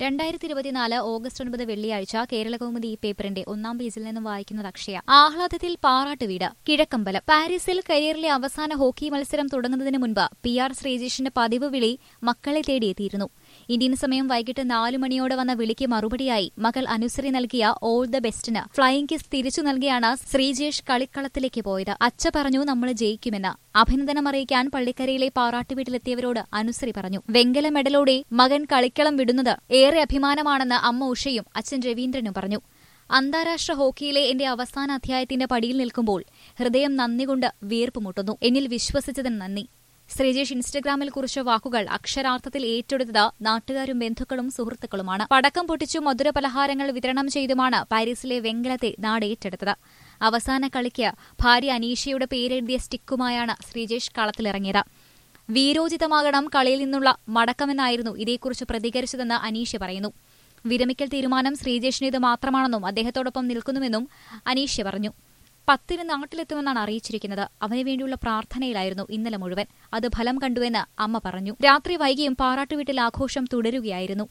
രണ്ടായിരത്തി ഇരുപത്തിനാല് ഓഗസ്റ്റ് ഒൻപത് വെള്ളിയാഴ്ച കേരളകൗമുദി ഈ പേപ്പറിന്റെ ഒന്നാം പേജിൽ നിന്നും വായിക്കുന്നത് അക്ഷയ ആഹ്ലാദത്തിൽ പാറാട്ട് വീട് കിഴക്കമ്പലം പാരീസിൽ കരിയറിലെ അവസാന ഹോക്കി മത്സരം തുടങ്ങുന്നതിന് മുൻപ് പി ആർ ശ്രീജേഷിന്റെ പതിവ് വിളി മക്കളെ തേടിയെത്തിയിരുന്നു ഇന്ത്യൻ സമയം വൈകിട്ട് നാലു മണിയോടെ വന്ന വിളിക്ക് മറുപടിയായി മകൾ അനുസരി നൽകിയ ഓൾ ദ ബെസ്റ്റിന് ഫ്ലൈയിംഗ് കിസ് തിരിച്ചു നൽകിയാണ് ശ്രീജേഷ് കളിക്കളത്തിലേക്ക് പോയത് അച്ഛ പറഞ്ഞു നമ്മൾ ജയിക്കുമെന്ന് അഭിനന്ദനം അറിയിക്കാൻ പള്ളിക്കരയിലെ പാറാട്ട് വീട്ടിലെത്തിയവരോട് അനുസരി പറഞ്ഞു വെങ്കല മെഡലോടെ മകൻ കളിക്കളം വിടുന്നത് ഏറെ അഭിമാനമാണെന്ന് അമ്മ ഉഷയും അച്ഛൻ രവീന്ദ്രനും പറഞ്ഞു അന്താരാഷ്ട്ര ഹോക്കിയിലെ എന്റെ അവസാന അധ്യായത്തിന്റെ പടിയിൽ നിൽക്കുമ്പോൾ ഹൃദയം നന്ദി കൊണ്ട് വീർപ്പുമുട്ടുന്നു എന്നിൽ വിശ്വസിച്ചതിന് നന്ദി ശ്രീജേഷ് ഇൻസ്റ്റഗ്രാമിൽ കുറിച്ച വാക്കുകൾ അക്ഷരാർത്ഥത്തിൽ ഏറ്റെടുത്തത് നാട്ടുകാരും ബന്ധുക്കളും സുഹൃത്തുക്കളുമാണ് പടക്കം പൊട്ടിച്ചും മധുരപലഹാരങ്ങൾ വിതരണം ചെയ്തുമാണ് പാരീസിലെ വെങ്കലത്തെ നാട് ഏറ്റെടുത്തത് അവസാന കളിക്ക് ഭാര്യ അനീഷയുടെ പേരെഴുതിയ സ്റ്റിക്കുമായാണ് ശ്രീജേഷ് കളത്തിലിറങ്ങിയത് വീരോചിതമാകണം കളിയിൽ നിന്നുള്ള മടക്കമെന്നായിരുന്നു ഇതേക്കുറിച്ച് പ്രതികരിച്ചതെന്ന് അനീഷ പറയുന്നു വിരമിക്കൽ തീരുമാനം ശ്രീജേഷിനേത് മാത്രമാണെന്നും അദ്ദേഹത്തോടൊപ്പം നിൽക്കുന്നുവെന്നും അനീഷ പറഞ്ഞു പത്തിന് നാട്ടിലെത്തുമെന്നാണ് അറിയിച്ചിരിക്കുന്നത് അവന് വേണ്ടിയുള്ള പ്രാർത്ഥനയിലായിരുന്നു ഇന്നലെ മുഴുവൻ അത് ഫലം കണ്ടുവെന്ന് അമ്മ പറഞ്ഞു രാത്രി വൈകിയും പാറാട്ടുവീട്ടിൽ ആഘോഷം തുടരുകയായിരുന്നു